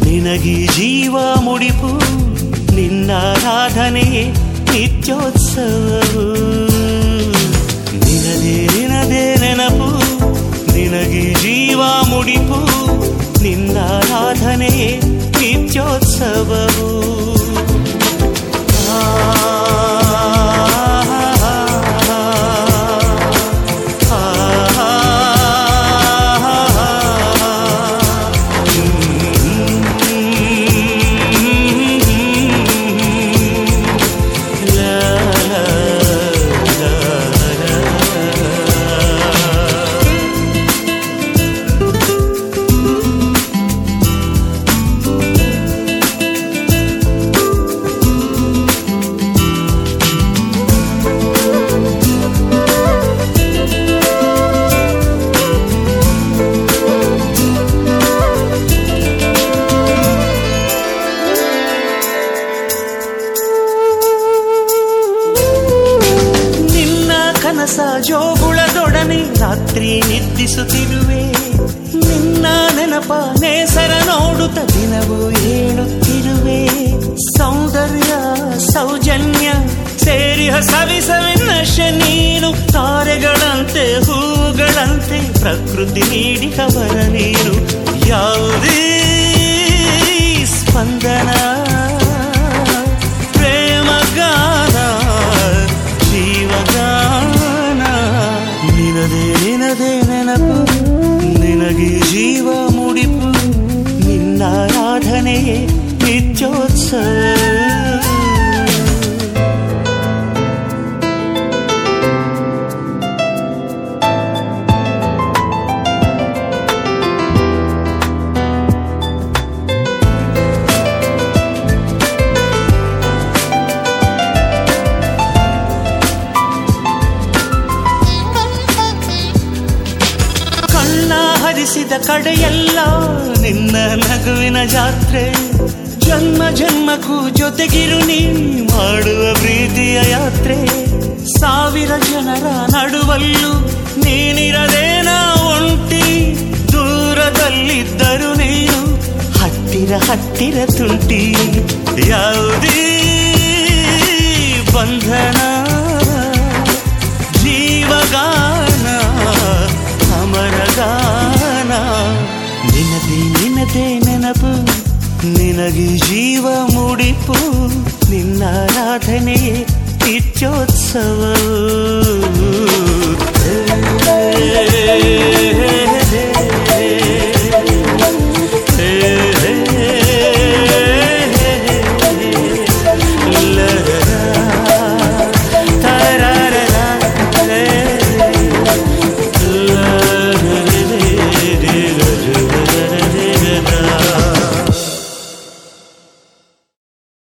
ನಿನಗಿ ಜೀವ ಮುಡಿಪು ನಿನ್ನಾರಾಧನೆಯೇ ನಿತ್ಯೋತ್ಸವವು ನಿನದೇ ನಿನದೇ ನೆನಪು ನಿನಗಿ ಜೀವ ಮುಡಿಪು ನಿನ್ನಾರಾಧನೆಯೇ ನಿತ್ಯೋತ್ಸವವು ಆ, ಆ, ನಿನ್ನ ಕನಸ ಜೋಗುಳದೊಡನೆ ರಾತ್ರಿ ನಿದ್ದಿಸುತ್ತಿರುವೆ ನಿನ್ನ ನೆನಪ ನೇಸರ ನೋಡುತ್ತ ದಿನವೂ ಹೇಳುತ್ತಿರುವೆ ಸೌಂದರ್ಯ ಸೌಜನ್ಯ ಸೇರಿ ಸವಿ ಸವಿನಶ ನೀನು ತಾರೆಗಳಂತೆ ಹೂಗಳಂತೆ ಪ್ರಕೃತಿ ನೀಡಿದವರ ನೀನು ಯಾವುದೇ ಸ್ಪಂದನ ಪ್ರೇಮ ಗಾನ ಜೀವಗಾನ ನಿನದೇ ನಿನದೇ ನೆನಪು ನಿನಗೆ ಜೀವ ಮುಡಿಪು ನಿನ್ನಾರಾಧನೆಯೇ ನಿತ್ಯೋತ್ಸವ ಕಣ್ಣ ಹರಿಸಿದ ಕಡೆಯೆಲ್ಲ ನಿನ್ನ ನಗುವಿನ ಜಾತ್ರೆ ಜನ್ಮ ಜನ್ಮಕ್ಕೂ ಜೊತೆಗಿರು ನೀ ಮಾಡುವ ಪ್ರೀತಿಯ ಯಾತ್ರೆ ಸಾವಿರ ಜನರ ನಡುವಲ್ಲೂ ನೀನಿರದೇನ ಒಂಟಿ ದೂರದಲ್ಲಿದ್ದರು ನೀನು ಹತ್ತಿರ ಹತ್ತಿರ ತುಂಟಿ ಯಾವುದೇ ಬಂಧನ ಜೀವಗಾನ ಅಮರಗಾನ ನಿನದೇ ನಿನದೇ ನೆನಪು ನಿನಗೆ ಜೀವ ಮುಡಿಪು ನಿನ್ನಾರಾಧನೆಯೇ ನಿತ್ಯೋತ್ಸವ